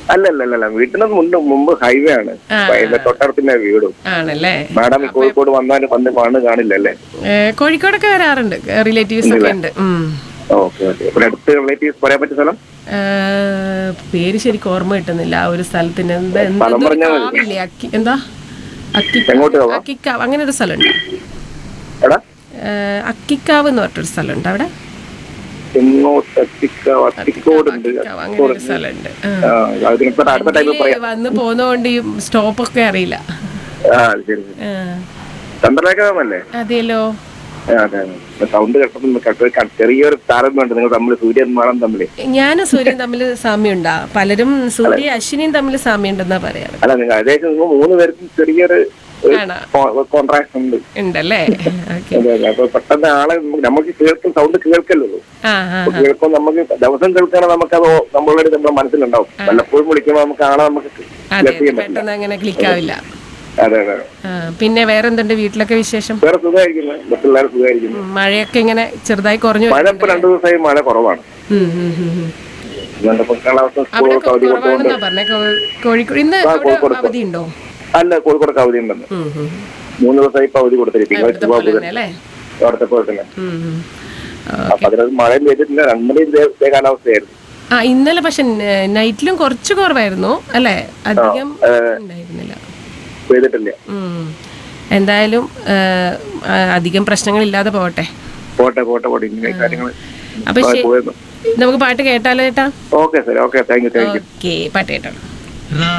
അല്ല അല്ല അല്ല വീട്ടിന് മുൻപ് മുമ്പ് ഹൈവേ ആണ് ആ. അതിന്റെ തൊട്ടടുത്തിന്റെ വീടും ആണല്ലേ മാഡം കോഴിക്കോട് വന്നാലും വന്ന് വന്ന് കാണില്ലല്ലേ ഏ, കോഴിക്കോടൊക്കെ വരാറുണ്ട് റിലേറ്റീവ്സ് ഒക്കെ ഉണ്ട് ഉം. ഓക്കെ ഓക്കെ ഇവിടെ അടുത്ത് റിലേറ്റീവ്സ് പറയാൻ പറ്റിയ സ്ഥലം ഏ, പേര് ശരിക്കും ഓർമ്മ കിട്ടുന്നില്ല ആ ഒരു സ്ഥലത്തിന് എന്താ എന്താ സ്ഥലം എന്തോ ഒരു പറഞ്ഞാൽ മതി. കാവില്ലേ അക്കി എന്താ അക്കി എങ്ങോട്ട് പോവാം? അക്കിക്കാവ് അങ്ങനെ ഒരു സ്ഥലമുണ്ട് എടാ അക്കിക്കാവ് എന്ന് പറഞ്ഞൊരു സ്ഥലമുണ്ട് അവിടെ ഇങ്ങോട്ട് അത്തിക്കാവ് അത്തിക്കോട് ഉണ്ട് അക്കിക്കാവ് അങ്ങനെ ഒരു സ്ഥലമുണ്ട് ആ. ആ അതിനിപ്പോ അടുത്ത ടൈമിൽ വണ്ടിയില് പറയാം വന്ന് പോകുന്നതുകൊണ്ട് ഈ സ്റ്റോപ്പൊക്കെ അറിയില്ല ആ അത് ശരി ആ. ചന്ദ്രലേഖാമല്ലേ അതെയല്ലോ അതെ സൗണ്ട് കേട്ടപ്പോൾ കേട്ട- ചെറിയൊരു താരതമ്യമുണ്ട് നിങ്ങൾ തമ്മിൽ സൂര്യൻ മാളം തമ്മിൽ ഞാനും സൂര്യൻ തമ്മിൽ സാമ്യമുണ്ടാ പലരും സൂര്യ അശ്വിനിയും തമ്മിൽ സാമ്യമുണ്ടെന്നാ പറയാറ് അല്ല നിങ്ങൾ ഏകദേശം നിങ്ങൾ മൂന്ന് പേർക്കും ചെറിയൊരു ആണോ കോൺട്രാക്ട് ഉണ്ട് ഉണ്ടല്ലേ ഓക്കെ അതെ അതെ അപ്പൊ പെട്ടെന്ന് ആളെ നമുക്ക് നമുക്ക് കേൾക്കും സൗണ്ട് കേൾക്കല്ലോ ആ ആ അപ്പൊ കേൾക്കുമ്പോൾ നമുക്ക് ദിവസം കേൾക്കണ നമുക്കത് നമ്മളുടെ നമ്മുടെ മനസ്സിലുണ്ടാവും വല്ലപ്പോഴും വിളിക്കുമ്പോൾ നമുക്ക് ആളെ നമുക്ക് അതെ കേൾക്കാൻ പറ്റില്ല പെട്ടെന്ന് അങ്ങനെ ക്ലിക്കാവില്ല അതെ അതെ ആ, പിന്നെ വേറെന്തുണ്ട് വീട്ടിലൊക്കെ വിശേഷം വേറെ സുഖമായിരിക്കുന്നു പിള്ളേർ സുഖമായിരിക്കുന്നു ഉം, മഴയൊക്കെ ഇങ്ങനെ ചെറുതായി കുറഞ്ഞു മഴ ഇപ്പൊ രണ്ടു ദിവസമായി മഴ കുറവാണ് ഉം, ഉം, ഉം, ഉം. ഇതുകൊണ്ട് ഇപ്പൊ കാലാവസ്ഥ അവിടെ സ്കൂളൊക്കെ അവധി കൊടുത്തുകൊണ്ട് കുറവാണെന്നാ പറഞ്ഞേ കോ- കോഴിക്കോട് ഇന്ന് ആ, അവിടെ കോഴിക്കോട് അവധി ഉണ്ടോ അല്ല കോഴിക്കോട് അവധി ഉണ്ടെന്ന് ഉം, ഉം. മൂന്ന് ദിവസമായി ഇപ്പൊ അവധി കൊടുത്തിരിക്കും ഇവിടുത്തെ പോലെ തന്നെ അല്ലേ അവിടുത്തെ പോലെ തന്നെ ഉം, ഉം. ആ, അപ്പൊ അതിനകത്ത് മഴയും പെയ്തിട്ടില്ല രണ്ടേ ഇതേ ഇതേ കാലാവസ്ഥയായിരുന്നു ആ ഇന്നലെ പക്ഷെ നൈറ്റിലും കുറച്ച് കുറവായിരുന്നു അല്ലേ അധികം ഉണ്ടായിരുന്നില്ല പെയ്തിട്ടില്ല ഉം. എന്തായാലും ആ, ആ, അധികം പ്രശ്നങ്ങളില്ലാതെ പോകട്ടെ പോട്ടെ പോട്ടെ പോട്ടെ ഇങ്ങനെ കാര്യങ്ങൾ അപ്പൊ ശരി പോയിരുന്നു നമുക്ക് പാട്ട് കേട്ടാലോ ചേട്ടാ okay sir okay thank you thank you okay പാട്ട് കേട്ടോ